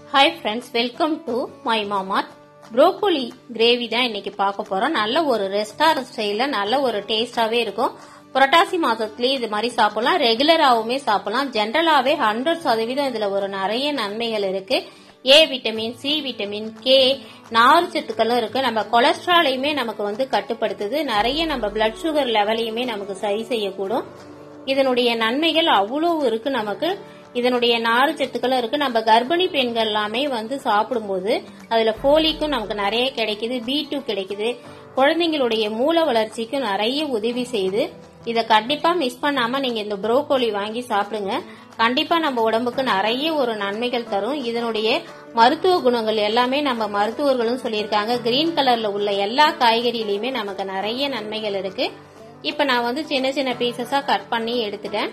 hi friends welcome to my மாமாத் broccoli gravy தான் இன்னைக்கு பார்க்க போறோம் நல்ல ஒரு ரெஸ்டாரண்ட் ஸ்டைல்ல நல்ல ஒரு டேஸ்டாவே இருக்கும் புரட்டாசி மாசத்துலயே இது மாதிரி சாப்பிடலாம் ரெகுலராகவுமே சாப்பிடலாம் ஜென்ரலாவே ஹண்ட்ரட் சதவீதம் இதுல ஒரு நிறைய நன்மைகள் இருக்கு A vitamin C vitamin K நார் சத்துக்களும் இருக்கு நம்ம கொலஸ்ட்ராலையுமே நமக்கு வந்து கட்டுப்படுத்துது நிறைய நம்ம பிளட் சுகர் லெவலையுமே நமக்கு சரி செய்யக்கூடும் இதனுடைய நன்மைகள் அவ்வளவு இருக்கு நமக்கு இதனுடைய நாறு சத்துக்களும் இருக்கு நம்ம கர்ப்பிணி பெண்கள் எல்லாமே வந்து சாப்பிடும்போது அதுல போலிக்கும் நமக்கு நிறைய கிடைக்குது பி டூ கிடைக்குது குழந்தைங்களுடைய மூல வளர்ச்சிக்கு நிறைய உதவி செய்யுது இதை கண்டிப்பா மிஸ் பண்ணாம நீங்க இந்த புரோக்கோலி வாங்கி சாப்பிடுங்க கண்டிப்பா நம்ம உடம்புக்கு நிறைய ஒரு நன்மைகள் தரும் இதனுடைய மருத்துவ குணங்கள் எல்லாமே நம்ம மருத்துவர்களும் சொல்லியிருக்காங்க கிரீன் கலர்ல உள்ள எல்லா காய்கறியிலயுமே நமக்கு நிறைய நன்மைகள் இருக்கு இப்ப நான் வந்து சின்ன சின்ன பீசஸா கட் பண்ணி எடுத்துட்டேன்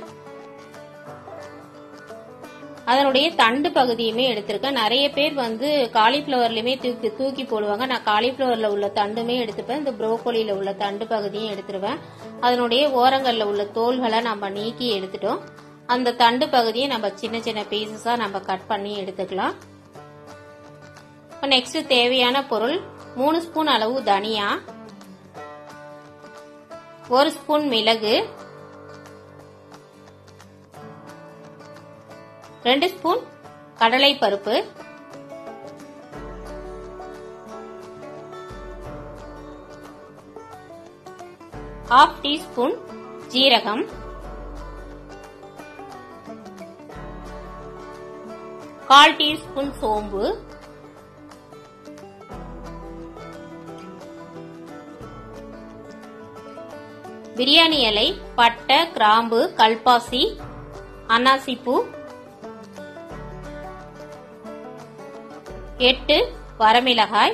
அதனுடைய தண்டு பகுதியுமே எடுத்திருக்கேன் நிறைய பேர் வந்து காலிஃபிளவர்லயுமே தூக்கி தூக்கி போடுவாங்க நான் காலிஃபிளவர்ல உள்ள தண்டுமே எடுத்துப்பேன் இந்த புரோக்கோலியில உள்ள தண்டு பகுதியும் எடுத்துருவேன் அதனுடைய ஓரங்கள்ல உள்ள தோள்களை நம்ம நீக்கி எடுத்துட்டோம் அந்த தண்டு பகுதியை நம்ம சின்ன சின்ன பீசஸா நம்ம கட் பண்ணி எடுத்துக்கலாம் இப்போ நெக்ஸ்ட் தேவையான பொருள் மூணு ஸ்பூன் அளவு தனியா ஒரு ஸ்பூன் மிளகு ரெண்டு ஸ்பூன் கடலை பருப்பு ஹாஃப் டீஸ்பூன் ஜீரகம் கால் டீஸ்பூன் சோம்பு பிரியாணி இலை பட்டை கிராம்பு கல்பாசி அன்னாசிப்பூ எட்டு வரமிளகாய்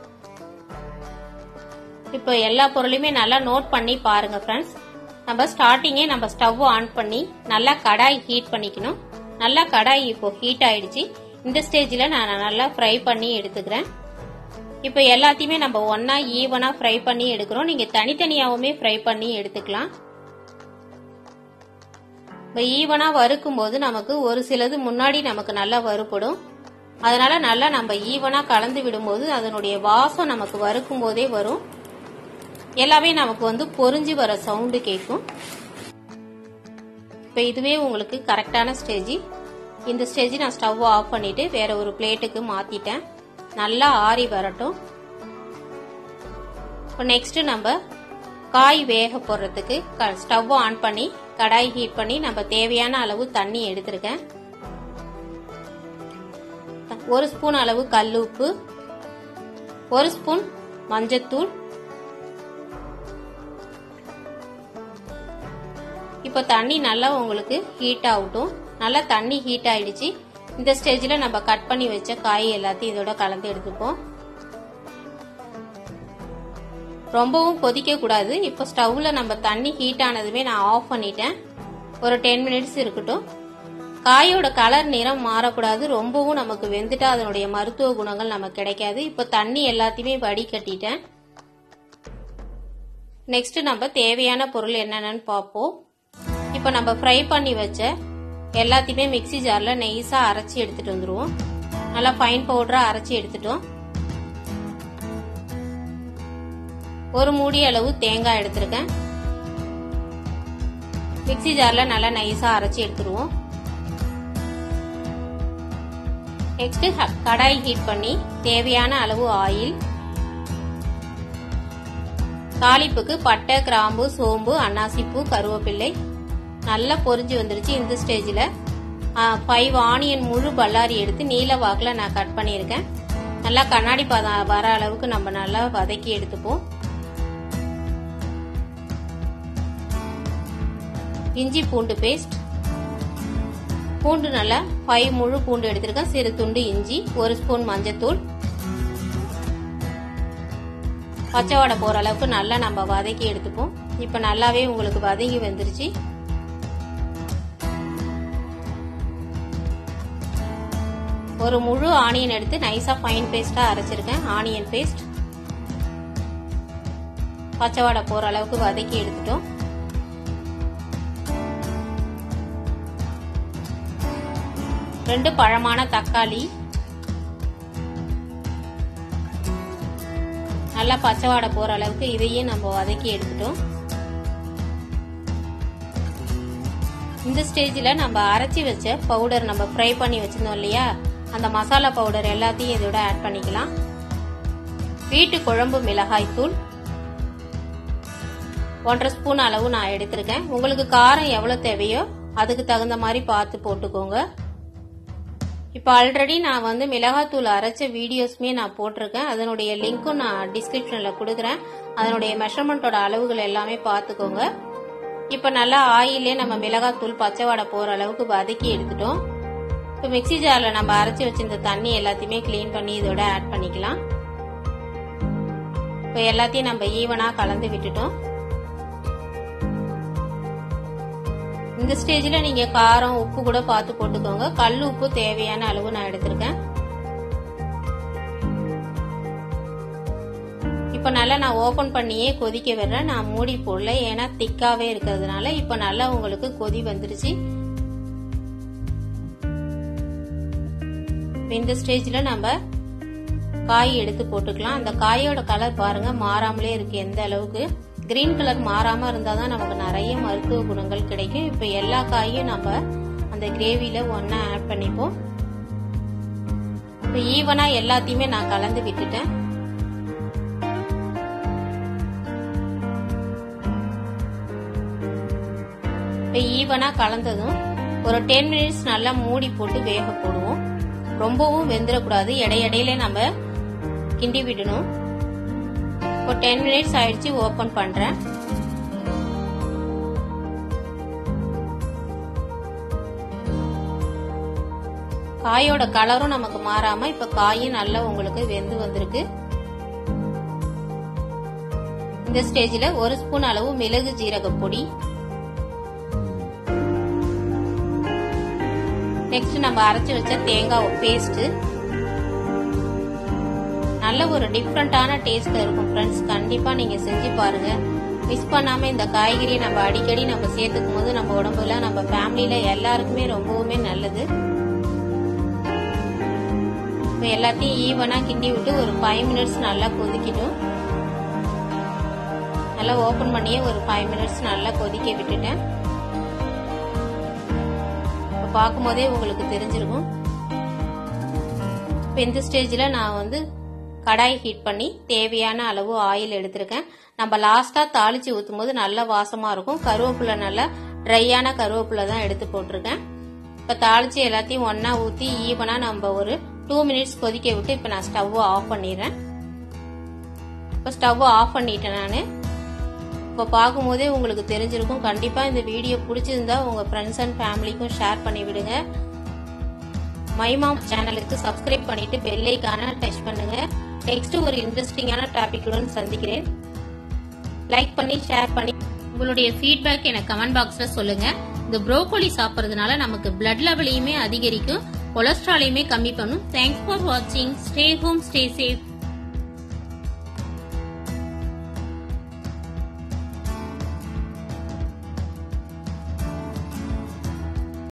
இப்போ எல்லா பொருளையுமே நல்லா நோட் பண்ணி பாருங்க ஃப்ரெண்ட்ஸ் நம்ம ஸ்டார்டிங்கே நம்ம ஸ்டவ் ஆன் பண்ணி நல்லா கடாய் ஹீட் பண்ணிக்கணும் நல்லா கடாய் இப்போ ஹீட் ஆயிடுச்சு இந்த ஸ்டேஜில் நான் நல்லா ஃப்ரை பண்ணி எடுத்துக்கிறேன் இப்போ எல்லாத்தையுமே நம்ம ஒன்னா ஈவனா ஃப்ரை பண்ணி எடுக்கிறோம் நீங்க தனித்தனியாவுமே ஃப்ரை பண்ணி எடுத்துக்கலாம் இப்போ ஈவனா வறுக்கும் போது நமக்கு ஒரு சிலது முன்னாடி நமக்கு நல்லா வறுப்படும் அதனால நல்லா நம்ம ஈவனா கலந்து விடும்போது அதனுடைய வாசம் நமக்கு வறுக்கும் போதே வரும் எல்லாமே நமக்கு வந்து பொறிஞ்சு வர சவுண்டு கேட்கும் இப்போ இதுவே உங்களுக்கு கரெக்டான ஸ்டேஜ் இந்த ஸ்டேஜ் நான் ஸ்டவ் ஆஃப் பண்ணிட்டு வேற ஒரு பிளேட்டுக்கு மாத்திட்டேன் நல்லா ஆறி வரட்டும் இப்போ நெக்ஸ்ட் நம்ம காய் வேக போடுறதுக்கு ஸ்டவ் ஆன் பண்ணி கடாய் ஹீட் பண்ணி நம்ம தேவையான அளவு தண்ணி எடுத்திருக்கேன் ஒரு ஸ்பூன் அளவு கல் உப்பு ஒரு ஸ்பூன் மஞ்சத்தூள் இப்போ தண்ணி நல்லா உங்களுக்கு ஹீட் ஆகட்டும் நல்லா தண்ணி ஹீட் ஆயிடுச்சு இந்த ஸ்டேஜில் நம்ம கட் பண்ணி வச்ச காய் எல்லாத்தையும் இதோட கலந்து எடுத்துப்போம் ரொம்பவும் கொதிக்க கூடாது இப்போ ஸ்டவ்ல நம்ம தண்ணி ஹீட் ஆனதுமே நான் ஆஃப் பண்ணிட்டேன் ஒரு டென் மினிட்ஸ் இருக்கட்டும் காயோட கலர் நிறம் மாறக்கூடாது ரொம்பவும் நமக்கு வெந்துட்டா அதனுடைய மருத்துவ குணங்கள் நமக்கு கிடைக்காது இப்போ தண்ணி எல்லாத்தையுமே வடிகட்டிட்டேன் நெக்ஸ்ட் நம்ம தேவையான பொருள் என்னென்னு பார்ப்போம் இப்போ நம்ம ஃப்ரை பண்ணி வச்ச எல்லாத்தையுமே மிக்சி ஜாரில் நெய்ஸாக அரைச்சி எடுத்துட்டு வந்துடுவோம் நல்லா ஃபைன் பவுடராக அரைச்சி எடுத்துட்டோம் ஒரு மூடி அளவு தேங்காய் எடுத்திருக்கேன் மிக்சி ஜாரில் நல்லா நைஸாக அரைச்சி எடுத்துருவோம் நெக்ஸ்ட் கடாய் ஹீட் பண்ணி தேவையான அளவு ஆயில் தாளிப்புக்கு பட்டை கிராம்பு சோம்பு அன்னாசிப்பூ கருவேப்பிள்ளை நல்லா பொரிஞ்சு வந்துருச்சு இந்த ஸ்டேஜில் ஃபைவ் ஆனியன் முழு பல்லாரி எடுத்து நீல வாக்கில் நான் கட் பண்ணியிருக்கேன் நல்லா கண்ணாடி பதம் வர அளவுக்கு நம்ம நல்லா வதக்கி எடுத்துப்போம் இஞ்சி பூண்டு பேஸ்ட் பூண்டு நல்லா ஃபைவ் முழு பூண்டு எடுத்திருக்கேன் சிறு துண்டு இஞ்சி ஒரு ஸ்பூன் மஞ்சத்தூள் பச்சை வடை போற அளவுக்கு நல்லா நம்ம வதக்கி எடுத்துப்போம் இப்ப நல்லாவே உங்களுக்கு வதங்கி வந்துருச்சு ஒரு முழு ஆனியன் எடுத்து நைஸா ஃபைன் பேஸ்டா அரைச்சிருக்கேன் ஆனியன் பேஸ்ட் பச்சை வடை போற அளவுக்கு வதக்கி எடுத்துட்டோம் ரெண்டு பழமான தக்காளி நல்லா பச்சை வாடை போற அளவுக்கு இதையும் நம்ம வதக்கி எடுத்துட்டோம் இந்த ஸ்டேஜில் நம்ம அரைச்சி வச்ச பவுடர் நம்ம ஃப்ரை பண்ணி வச்சிருந்தோம் இல்லையா அந்த மசாலா பவுடர் எல்லாத்தையும் இதோட ஆட் பண்ணிக்கலாம் வீட்டு குழம்பு மிளகாய் தூள் ஒன்றரை ஸ்பூன் அளவு நான் எடுத்திருக்கேன் உங்களுக்கு காரம் எவ்வளோ தேவையோ அதுக்கு தகுந்த மாதிரி பார்த்து போட்டுக்கோங்க இப்போ ஆல்ரெடி நான் வந்து மிளகாத்தூள் அரைச்ச வீடியோஸ்மே நான் போட்டிருக்கேன் அதனுடைய லிங்க்கும் நான் டிஸ்கிரிப்ஷனில் கொடுக்குறேன் அதனுடைய மெஷர்மெண்ட்டோட அளவுகள் எல்லாமே பார்த்துக்கோங்க இப்போ நல்லா ஆயிலே நம்ம மிளகாத்தூள் பச்சை வாடை போகிற அளவுக்கு வதக்கி எடுத்துட்டோம் இப்போ மிக்சி ஜாரில் நம்ம அரைச்சி வச்சிருந்த தண்ணி எல்லாத்தையுமே க்ளீன் பண்ணி இதோட ஆட் பண்ணிக்கலாம் இப்போ எல்லாத்தையும் நம்ம ஈவனாக கலந்து விட்டுட்டோம் இந்த ஸ்டேஜில் நீங்கள் காரம் உப்பு கூட பார்த்து போட்டுக்கோங்க கல் உப்பு தேவையான அளவு நான் எடுத்திருக்கேன் இப்போ நல்லா நான் ஓப்பன் பண்ணியே கொதிக்க விடுறேன் நான் மூடி போடல ஏன்னா திக்காவே இருக்கிறதுனால இப்போ நல்லா உங்களுக்கு கொதி வந்துருச்சு இந்த ஸ்டேஜில் நம்ம காய் எடுத்து போட்டுக்கலாம் அந்த காயோட கலர் பாருங்க மாறாமலே இருக்கு எந்த அளவுக்கு கிரீன் கலர் மாறாம இருந்தாதான் நமக்கு நிறைய மருத்துவ குணங்கள் கிடைக்கும் இப்ப எல்லா காயும் நம்ம அந்த கிரேவில ஒன்னா ஆட் பண்ணிப்போம் இப்ப ஈவனா எல்லாத்தையுமே நான் கலந்து விட்டுட்டேன் இப்ப ஈவனா கலந்ததும் ஒரு டென் மினிட்ஸ் நல்லா மூடி போட்டு வேக போடுவோம் ரொம்பவும் வெந்துடக்கூடாது இடையிடையில நம்ம கிண்டி விடணும் இப்போ டென் மினிட்ஸ் ஆயிடுச்சு ஓப்பன் பண்றேன் காயோட கலரும் நமக்கு மாறாம இப்ப காயும் நல்லா உங்களுக்கு வெந்து வந்திருக்கு இந்த ஸ்டேஜில் ஒரு ஸ்பூன் அளவு மிளகு ஜீரக பொடி நெக்ஸ்ட் நம்ம அரைச்சி வச்ச தேங்காய் பேஸ்ட் நல்ல ஒரு டிஃப்ரெண்டான டேஸ்ட்ல இருக்கும் ஃப்ரெண்ட்ஸ் கண்டிப்பா நீங்க செஞ்சு பாருங்க மிஸ் பண்ணாம இந்த காய்கறியை நம்ம அடிக்கடி நம்ம சேர்த்துக்கும் போது நம்ம உடம்புல நம்ம ஃபேமிலியில எல்லாருக்குமே ரொம்பவுமே நல்லது இப்போ எல்லாத்தையும் ஈவனா கிண்டி விட்டு ஒரு ஃபைவ் மினிட்ஸ் நல்லா கொதிக்கட்டும் நல்லா ஓப்பன் பண்ணியே ஒரு ஃபைவ் மினிட்ஸ் நல்லா கொதிக்க விட்டுட்டேன் இப்போ பார்க்கும்போதே உங்களுக்கு தெரிஞ்சிருக்கும் இப்போ இந்த ஸ்டேஜில் நான் வந்து கடாய் ஹீட் பண்ணி தேவையான அளவு ஆயில் எடுத்திருக்கேன் நம்ம லாஸ்ட்டாக தாளித்து ஊற்றும் போது நல்லா வாசமாக இருக்கும் கருவேப்பிலை நல்லா ட்ரையான கருவேப்பிலை தான் எடுத்து போட்டிருக்கேன் இப்போ தாளித்து எல்லாத்தையும் ஒன்றா ஊற்றி ஈவனாக நம்ம ஒரு டூ மினிட்ஸ் கொதிக்க விட்டு இப்போ நான் ஸ்டவ்வை ஆஃப் பண்ணிடுறேன் இப்போ ஸ்டவ்வை ஆஃப் பண்ணிட்டேன் நான் இப்போ பார்க்கும்போதே உங்களுக்கு தெரிஞ்சிருக்கும் கண்டிப்பாக இந்த வீடியோ பிடிச்சிருந்தா உங்கள் ஃப்ரெண்ட்ஸ் அண்ட் ஃபேமிலிக்கும் ஷேர் பண்ணி விடுங்க மைமாம் சேனலுக்கு சப்ஸ்கிரைப் பண்ணிட்டு பெல்லைக்கான டச் பண்ணுங்க நெக்ஸ்ட் ஒரு இன்ட்ரெஸ்டிங்கான டாபிக்குடன் சந்திக்கிறேன் லைக் பண்ணி ஷேர் பண்ணி உங்களுடைய ஃபீட்பேக் எனக்கு கமெண்ட் பாக்ஸ்ல சொல்லுங்க இந்த ப்ரோக்கோலி சாப்பிட்றதுனால நமக்கு பிளட் லெவலையுமே அதிகரிக்கும் கொலஸ்ட்ராலையுமே கம்மி பண்ணும் தேங்க்ஸ் ஃபார் வாட்சிங் ஸ்டே ஹோம் ஸ்டே சேஃப்